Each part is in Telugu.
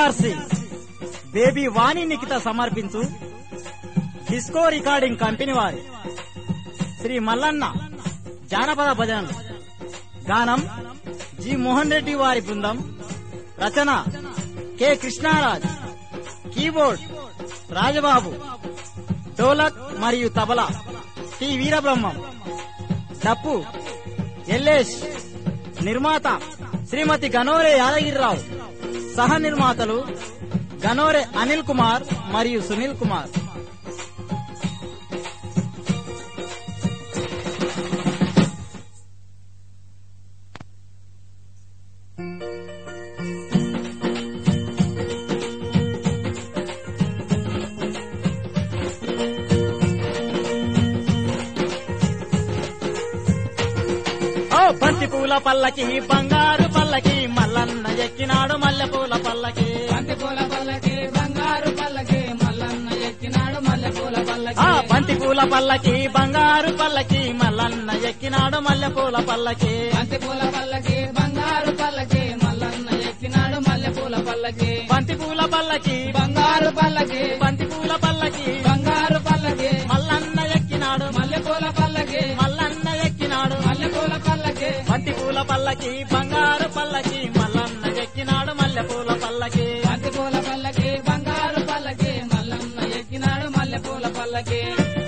బీఆర్సి బేబీ వాణి నిఖిత సమర్పించు డిస్కో రికార్డింగ్ కంపెనీ వారి శ్రీ మల్లన్న జానపద భజనలు గానం జి మోహన్ రెడ్డి వారి బృందం రచన కె కృష్ణారాజ్ కీబోర్డ్ రాజబాబు డోలక్ మరియు తబలా టి వీరబ్రహ్మం డప్పు ఎల్లేష్ నిర్మాత శ్రీమతి గనోరే యాదగిరిరావు సహ నిర్మాతలు గనోరే అనిల్ కుమార్ మరియు సునీల్ కుమార్ ఓ బంతి పూల పల్లకి బంగారు పల్లకి మల్లన్న ఎక్కినాడు మల్లె పూల పల్లకి బంతి పూల పల్లకి బంగారు పల్లకి మల్లన్న ఎక్కినాడు మల్లె పూల పల్లకి ఆ బంతి పూల పల్లకి బంగారు పల్లకి మల్లన్న ఎక్కినాడు మల్లె పూల పల్లకి బంతి పూల పల్లకి బంగారు పల్లకి మల్లన్న ఎక్కినాడు మల్లె పూల పల్లకి బంతి పూల పల్లకి బంగారు పల్లకి బంతి పూల పల్లకి బంగారు పల్లకి మల్లన్న ఎక్కినాడు మల్లె పూల పల్లకి మల్లన్న ఎక్కినాడు మల్లె పూల పల్లకి బంతి పూల పల్లకి బంగారు పల్లకి మల్లన్న ఎక్కినాడు మల్లె పూల పల్లకి బంతి పూల పల్లకి బంగారు పల్లకి మల్లన్న ఎక్కినాడు మల్లె పూల పల్లకి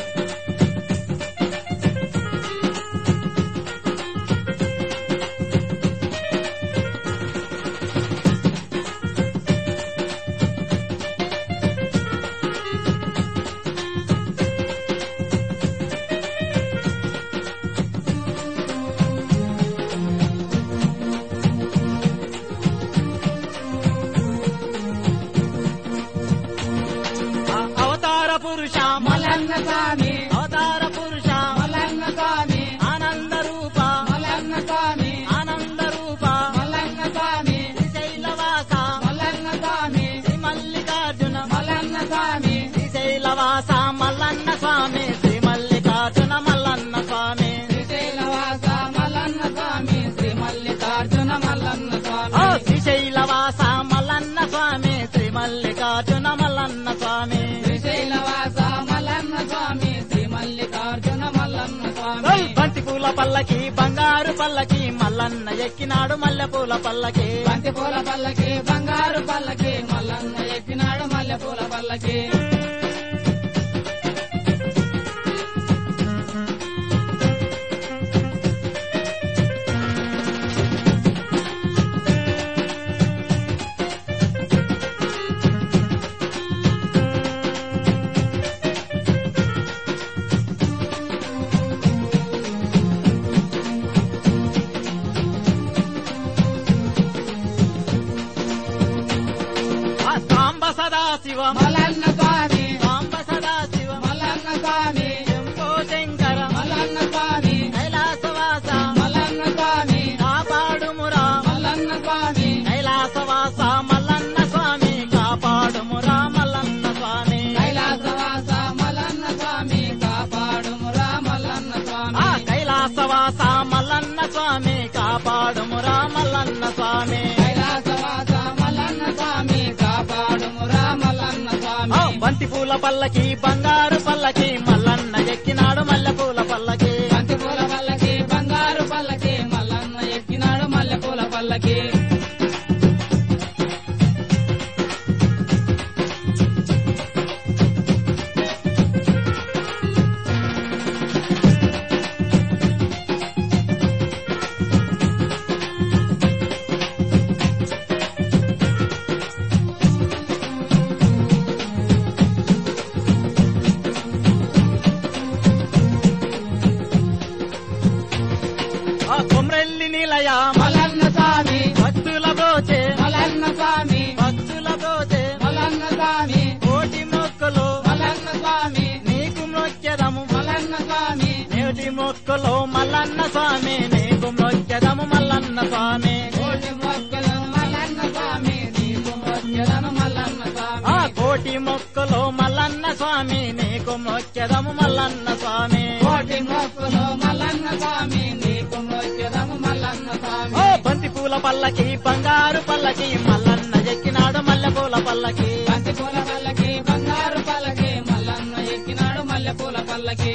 ఆ అవతార పురుష మల్లన్న స్వామి అవతార పురుష మల్లన్న స్వామి ఆనంద రూప మల్లన్న స్వామి ఆనంద రూప మల్లన్న స్వామి శ్రీశైలవాస మల్లన్న స్వామి శ్రీ మల్లికార్జున మల్లన్న స్వామి శ్రీశైలవాస మల్లన్న స్వామి శ్రీ మల్లికార్జున మల్లన్న స్వామి శ్రీశైలవాస మల్లన్న స్వామి శ్రీ మల్లికార్జున మల్లన్న ఓ స్వామి శ్రీశైలవాస మల్లన్న స్వామి శ్రీ మల్లికార్జున మల్లన్న స్వామి శ్రీశైలవాస మల్లన్న స్వామి శ్రీ మల్లికార్జున మల్లన్న స్వామి ఓయ్ బంతి పూల పల్లకి బంగారు పల్లకి మల్లన్న ఎక్కినాడు మల్లె పూల పల్లకి బంతి పూల పల్లకి బంగారు పల్లకి మల్లన్న ఎక్కినాడు మల్లె పూల పల్లకి ఆ సాంబ సదా శివం మల్లన్న స్వామి సాంబ సదా శివం మల్లన్న స్వామి శంభో శంకర మల్లన్న స్వామి కైలాసవాస మల్లన్న స్వామి కాపాడుమురా మల్లన్న స్వామి కైలాసవాస మల్లన్న స్వామి కాపాడుమురా మల్లన్న స్వామి కైలాసవాస మల్లన్న స్వామి కాపాడుమురా మల్లన్న స్వామి ఆ కైలాసవాస మల్లన్న స్వామి కాపాడుమురా మల్లన్న స్వామి కైలాసవాస మల్లన్న స్వామి కాపాడుమురా మల్లన్న ఆ స్వామి బంతి పూల పల్లకి బంగారు పల్లకి మల్లన్న ఎక్కినాడు మల్లె పూల పల్లకి బంతి పూల పల్లకి బంగారు పల్లకి మల్లన్న ఎక్కినాడు మల్లె పూల పల్లకి ఆ కొమ్రెల్లి నిలయ మల్లన్న స్వామి భక్తుల బ్రోచే మల్లన్న స్వామి భక్తుల బ్రోచే మల్లన్న స్వామి కోటి మొక్కలు మల్లన్న స్వామి నీకు మొక్కెదము మల్లన్న స్వామి నేటి మొక్కలు మల్లన్న స్వామి నీకు మొక్కెదము మల్లన్న స్వామి కోటి మొక్కలు మల్లన్న స్వామి నీకు మొక్కలను మల్లన్న స్వామి ఆ కోటి మొక్కలు మల్లన్న స్వామి నీకు మొక్కెదము మల్లన్న స్వామి కోటి మొక్కలు మల్లన్న స్వామి నీకు మొక్కదము మల్లన్న స్వామి ఓ బంతి పూల పల్లకి బంగారు పల్లకి మల్లన్న ఎక్కినాడు మల్లె పూల పల్లకి బంతి పూల పల్లకి బంగారు పల్లకి మల్లన్న ఎక్కినాడు మల్లె పూల పల్లకి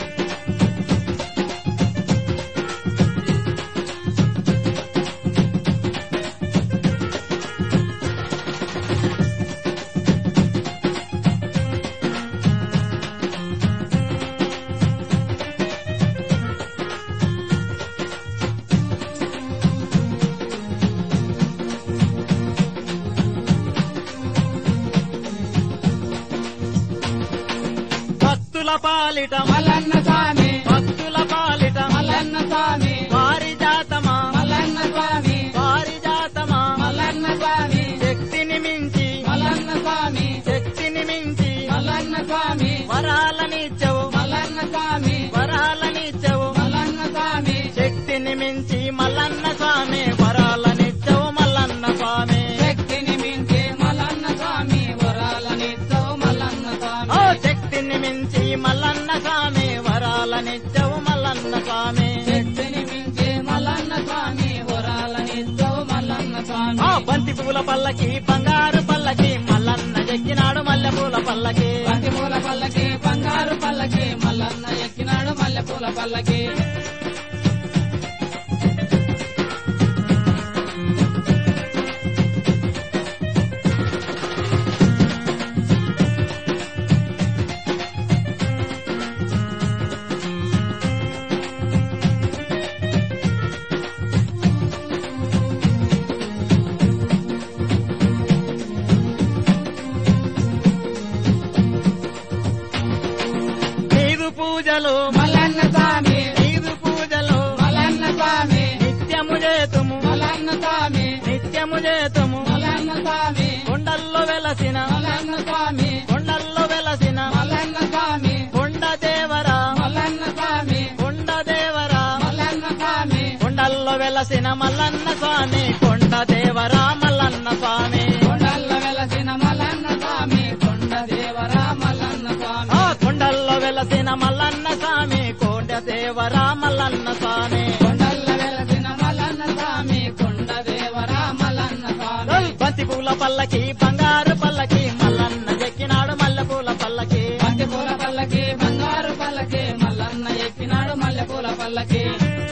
భక్తుల పాలిట మల్లన్న స్వామి భక్తుల పాలిట మల్లన్న స్వామి వారి జాతమా మల్లన్న స్వామి వారి జాతమా మల్లన్న స్వామి శక్తిని మించి మల్లన్న స్వామి శక్తిని మించి మల్లన్న స్వామి వరాలనిచ్చవు మల్లన్న స్వామి వరాలనిచ్చవు మల్లన్న స్వామి శక్తిని మించి మల్లన్న స్వామి వరాలనిచ్చవు మల్లన్న స్వామి శక్తిని మించి మల్లన్న స్వామి వరాలనిచ్చవు మల్లన్న ఓ స్వామి శక్తిని మించి మల్లన్న స్వామి వరాలనిచ్చవు మల్లన్న స్వామి శక్తిని మించి మల్లన్న స్వామి వరాలనిచ్చవు మల్లన్న స్వామి ఆ బంతి పూల పల్లకి బంగారు పల్లకి మల్లన్న ఎక్కినాడు మల్లె పూల పల్లకి బంతి పూల పల్లకి బంగారు పల్లకి మల్లన్న ఎక్కినాడు మల్లె పూల పల్లకి నీదు పూజలు మల్లన్న స్వామి నీదు పూజలు మల్లన్న స్వామి నిత్యము చేతుము మల్లన్న స్వామి నిత్యము చేతుము మల్లన్న స్వామి కొండల్లో వెలసిన మల్లన్న స్వామి కొండల్లో వెలసిన మల్లన్న స్వామి కొండ దేవరా మల్లన్న స్వామి కొండ దేవరా మల్లన్న స్వామి కొండల్లో వెలసిన మల్లన్న స్వామి కొండ దేవరా మల్లన్న స్వామి కొండల్ల వెలసిన మల్లన్న స్వామి కొండ దేవరా మల్లన్న స్వామి ఆ కొండల్లో వెలసిన మల్లన్న స్వామి కొండ దేవరా మల్లన్న స్వామి కొండల్ల వెలసిన మల్లన్న స్వామి కొండ దేవరా మల్లన్న స్వామి బంతి పూల పల్లకి బంగారు పల్లకి మల్లన్న ఎక్కినాడు మల్లె పూల పల్లకి బంతి పూల పల్లకి బంగారు పల్లకి మల్లన్న ఎక్కినాడు మల్లె పూల పల్లకి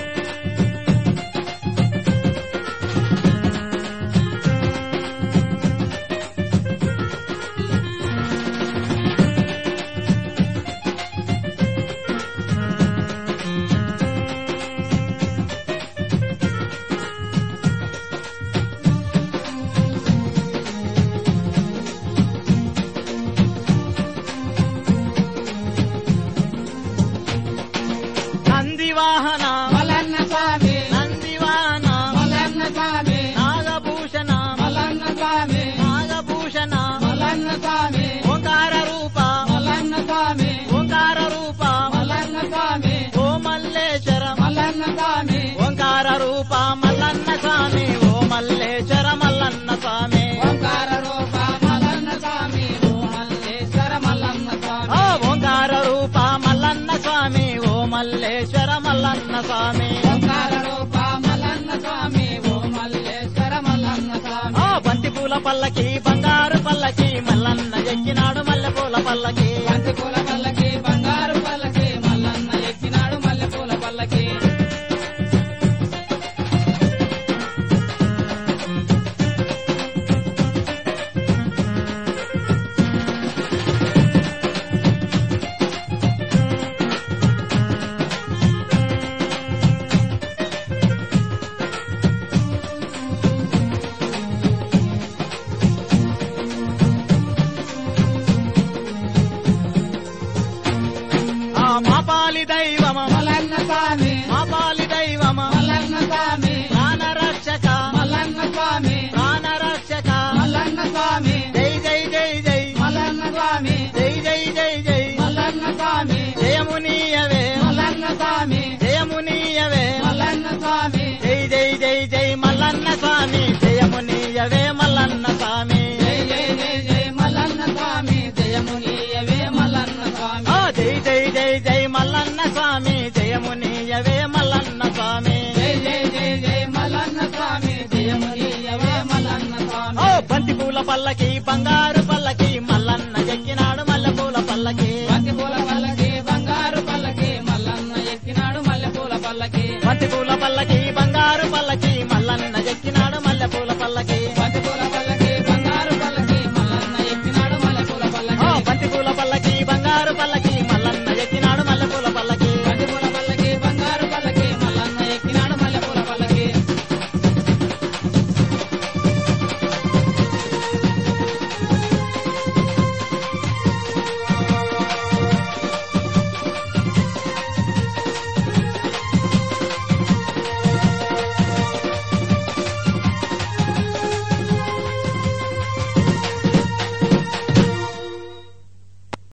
నంది వాహన మల్లన్న స్వామి నంది వాహన మల్లన్న స్వామి నాగభూషణ మల్లన్న స్వామి నాగభూషణ మల్లన్న స్వామి ఓంకార రూప మల్లన్న స్వామి ఓంకార రూప మల్లన్న స్వామి ఓ మల్లేశ్వర మల్లన్న స్వామి ఓంకార రూప మల్లన్న స్వామి ఓ మల్లేశ్వర మల్లన్న స్వామి ఓంకార రూప మల్లన్న స్వామి ఓ మల్లేశ్వర మల్లన్న స్వామి ఓ ఓంకార రూప మల్లన్న స్వామి ఓ మల్లేశ్వర మల్లన్న స్వామి ఓంకార రూప మల్లన్న స్వామి ఓ మల్లేశ్వర మల్లన్న స్వామి ఓ బంతి పూల పల్లకి బంగారు పల్లకి మల్లన్న ఎక్కినాడు మల్లె పూల పల్లకి బంతి పూల పల్లకి బంగారు పల్లకి మల్లన్న ఎక్కినాడు మల్లె పూల పల్లకి ఆ మాపాలి దైవమ మల్లన్న స్వామి మాపాలి దైవమ మల్లన్న స్వామి ప్రాణ రక్షక మల్లన్న స్వామి ప్రాణ రక్షక మల్లన్న స్వామి జై జై జై జై మల్లన్న స్వామి జై జై జై జై మల్లన్న స్వామి జయమునీయవే మల్లన్న స్వామి జయమునీయవే మల్లన్న స్వామి జై జై జై జై మల్లన్న స్వామి జయమునీయవే మల్లన్న స్వామి జై జై జై జై మల్లన్న స్వామి జయమునీయవే మల్లన్న స్వామి ఆ జై జై జై జై మల్లన్న స్వామి బంగారు పల్లకి మల్లన్న ఎక్కినాడు మల్లెపూల పల్లకి బంతి పూల పల్లకి బంగారు పల్లకి మల్లన్న ఎక్కినాడు మల్లె పూల పల్లకి బంతి